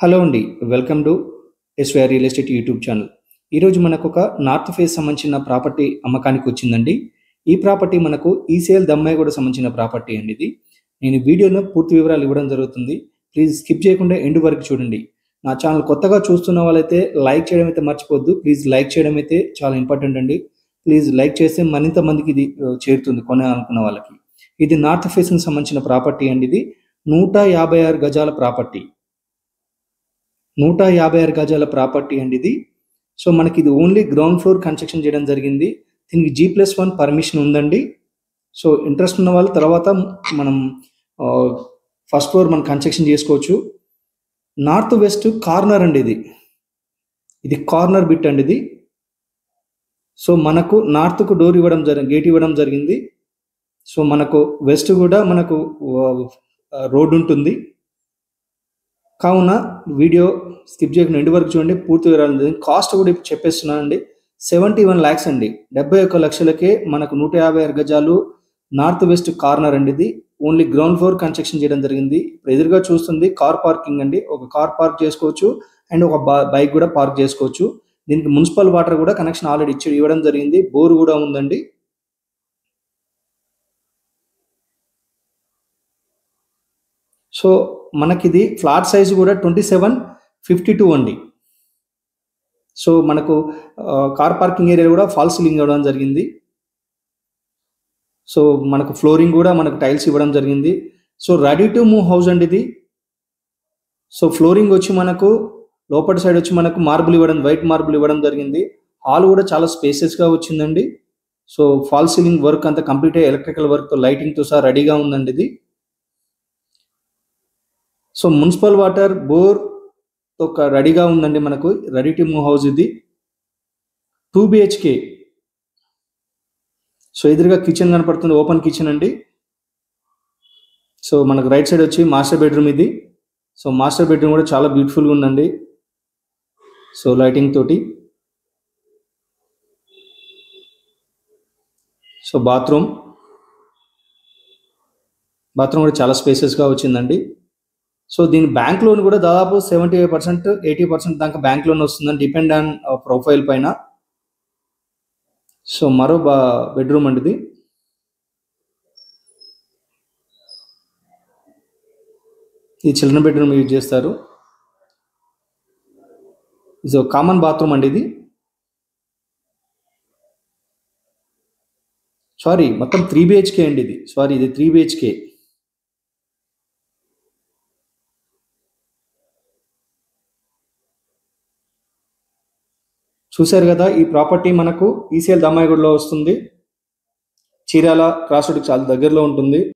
hello అండి welcome to SYR real estate YouTube channel ఈరోజు మనకు ఒక నార్త్ ఫేస్ సంబంధించిన ప్రాపర్టీ అమ్మకానికి వచ్చిందండి ఈ ప్రాపర్టీ మనకు ఈసీఎల్ దమ్మాయి కూడా సంబంధించిన ప్రాపర్టీ అండి ఇది నేను వీడియోలో పూర్తి వివరాలు ఇవ్వడం జరుగుతుంది ప్లీజ్ స్కిప్ చేయకుండా ఎండ్ వరకు చూడండి నా ఛానల్ కొత్తగా చూస్తున్న వాళ్ళైతే లైక్ చేయడం అయితే మర్చిపోద్దు ప్లీజ్ లైక్ చేయడం అయితే చాలా ఇంపార్టెంట్ అండి ప్లీజ్ లైక్ చేస్తే మరింత మందికి ఇది ఆ, చేరుతుంది కొనాలనుకున్న వాళ్ళకి ఇది నార్త్ ఫేస్కి సంబంధించిన ప్రాపర్టీ అండి ఇది నూట యాభై ఆరు గజాల ప్రాపర్టీ నూట యాభై ఆరు గజాల ప్రాపర్టీ అండి ఇది సో మనకి ఇది ఓన్లీ గ్రౌండ్ ఫ్లోర్ కన్స్ట్రక్షన్ చేయడం జరిగింది దీనికి జీ ప్లస్ వన్ పర్మిషన్ ఉందండి సో ఇంట్రెస్ట్ ఉన్న వాళ్ళు తర్వాత మనం ఫస్ట్ ఫ్లోర్ మనం కన్స్ట్రక్షన్ చేసుకోవచ్చు నార్త్ వెస్ట్ కార్నర్ అండి ఇది ఇది కార్నర్ బిట్ అండి ఇది సో మనకు నార్త్కు డోర్ ఇవ్వడం జరిగింది గేట్ ఇవ్వడం జరిగింది సో మనకు వెస్ట్ కూడా మనకు రోడ్ ఉంటుంది కావున వీడియో స్కిప్ చేయకుండా ఎండు వరకు చూడండి పూర్తి వివరాలు కాస్ట్ కూడా ఇప్పుడు చెప్పేస్తున్నానండి సెవెంటీ వన్ ల్యాక్స్ అండి డెబ్బై ఒక్క లక్షలకే మనకు నూట యాభై ఆరు గజాలు నార్త్ వెస్ట్ కార్నర్ అండి ఇది ఓన్లీ గ్రౌండ్ ఫ్లోర్ కన్స్ట్రక్షన్ చేయడం జరిగింది ఇప్పుడు ఎదురుగా చూస్తుంది కార్ పార్కింగ్ అండి ఒక కార్ పార్క్ చేసుకోవచ్చు అండ్ ఒక బైక్ కూడా పార్క్ చేసుకోవచ్చు దీనికి మున్సిపల్ వాటర్ కూడా కనెక్షన్ ఆల్రెడీ ఇచ్చి ఇవ్వడం జరిగింది బోర్ కూడా ఉందండి సో మనకి ఇది ఫ్లాట్ సైజ్ కూడా ట్వంటీ సెవెన్ ఫిఫ్టీ టూ అండి సో మనకు కార్ పార్కింగ్ ఏరియా కూడా ఫాల్ సీలింగ్ ఇవ్వడం జరిగింది సో మనకు ఫ్లోరింగ్ కూడా మనకు టైల్స్ ఇవ్వడం జరిగింది so ready to move house అండి ఇది సో ఫ్లోరింగ్ వచ్చి మనకు లోపల సైడ్ వచ్చి మనకు మార్బుల్ ఇవ్వడం వైట్ మార్బుల్ ఇవ్వడం జరిగింది హాల్ కూడా చాలా స్పేసెస్గా వచ్చిందండి సో ఫాల్ సీలింగ్ వర్క్ అంతా కంప్లీట్ అయ్యి ఎలక్ట్రికల్ వర్క్తో లైటింగ్తో సహా రెడీగా ఉందండి ఇది సో మున్సిపల్ వాటర్ బోర్ ఒక రెడీగా ఉందండి మనకు రెడీ టు మూవ్ హౌస్ ఇది టూ బిహెచ్కే సో ఎదురుగా కిచెన్ కనపడుతుంది ఓపెన్ కిచెన్ అండి సో మనకు రైట్ సైడ్ వచ్చి మాస్టర్ బెడ్రూమ్ ఇది సో మాస్టర్ బెడ్రూమ్ కూడా చాలా బ్యూటిఫుల్గా ఉందండి సో లైటింగ్ తోటి సో బాత్రూమ్ బాత్రూమ్ కూడా చాలా స్పేసెస్గా వచ్చిందండి సో దీని బ్యాంక్ లోన్ కూడా దాదాపు seventy five percent eighty percent దాకా బ్యాంక్ లోన్ వస్తుందని డిపెండ్ ఆన్ ప్రొఫైల్ పైన సో మరో బా బెడ్రూమ్ అండి ఇది ఈ చిల్డ్రన్ బెడ్రూమ్ యూజ్ చేస్తారు ఇది ఒక కామన్ బాత్రూమ్ అండి ఇది సారీ మొత్తం త్రీ బిహెచ్కే అండి ఇది సారీ ఇది త్రీ బిహెచ్కే చూశారు కదా ఈ ప్రాపర్టీ మనకు ఈసీఎల్ దమ్మాయిగూడలో వస్తుంది చీరాల క్రాస్ రోడ్కి చాలా దగ్గరలో ఉంటుంది